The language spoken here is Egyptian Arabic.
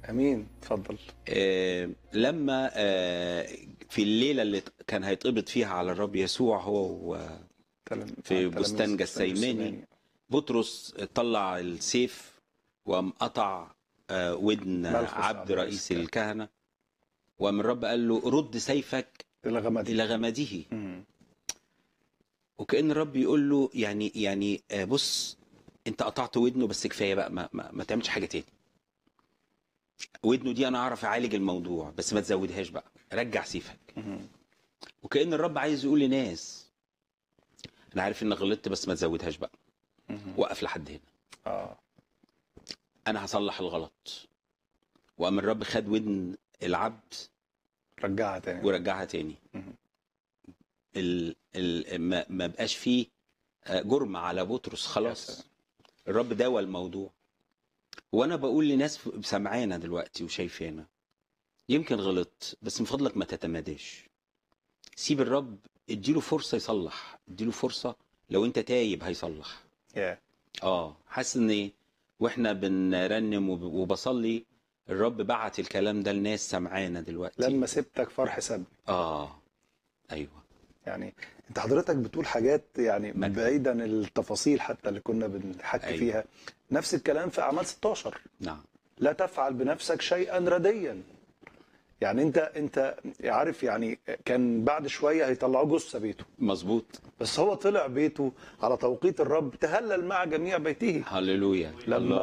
امين اتفضل آه، لما آه، في الليله اللي كان هيتقبض فيها على الرب يسوع هو و- تلم... في آه، بستان تلاميذ جسيماني. بطرس طلع السيف وقام قطع آه، ودن ملخص عبد عبد رئيس رئيس الكهنة. الكهنه وقام الرب قال له رد سيفك الى غمدي الى غمده مم. وكأن الرب يقول له يعني يعني آه، بص انت قطعت ودنه بس كفايه بقى ما, ما, ما تعملش حاجه تاني ودنه دي انا اعرف اعالج الموضوع بس ما تزودهاش بقى رجع سيفك مم. وكأن الرب عايز يقول لناس انا عارف انك غلطت بس ما تزودهاش بقى مم. وقف لحد هنا اه انا هصلح الغلط وقام الرب خد ودن العبد رجعها تاني ورجعها تاني مم. ال ال ما, ما بقاش فيه آه، جرم على بطرس يا خلاص سلام. الرب داوى الموضوع وانا بقول لناس سامعانا دلوقتي وشايفانا يمكن غلط بس من فضلك ما تتماداش سيب الرب اديله فرصه يصلح اديله فرصه لو انت تايب هيصلح يا اه حاسس ان إيه؟ واحنا بنرنم وب- وبصلي الرب بعت الكلام ده لناس سامعانا دلوقتي لما سبتك فرح سابني اه ايوه يعني انت حضرتك بتقول حاجات يعني مجد. بعيدا التفاصيل حتى اللي كنا بنحكي أيوة. فيها نفس الكلام في اعمال 16 نعم لا تفعل بنفسك شيئا رديا يعني انت انت عارف يعني كان بعد شويه هيطلعوه جثه بيته مظبوط بس هو طلع بيته على توقيت الرب تهلل مع جميع بيته هللويا لما الله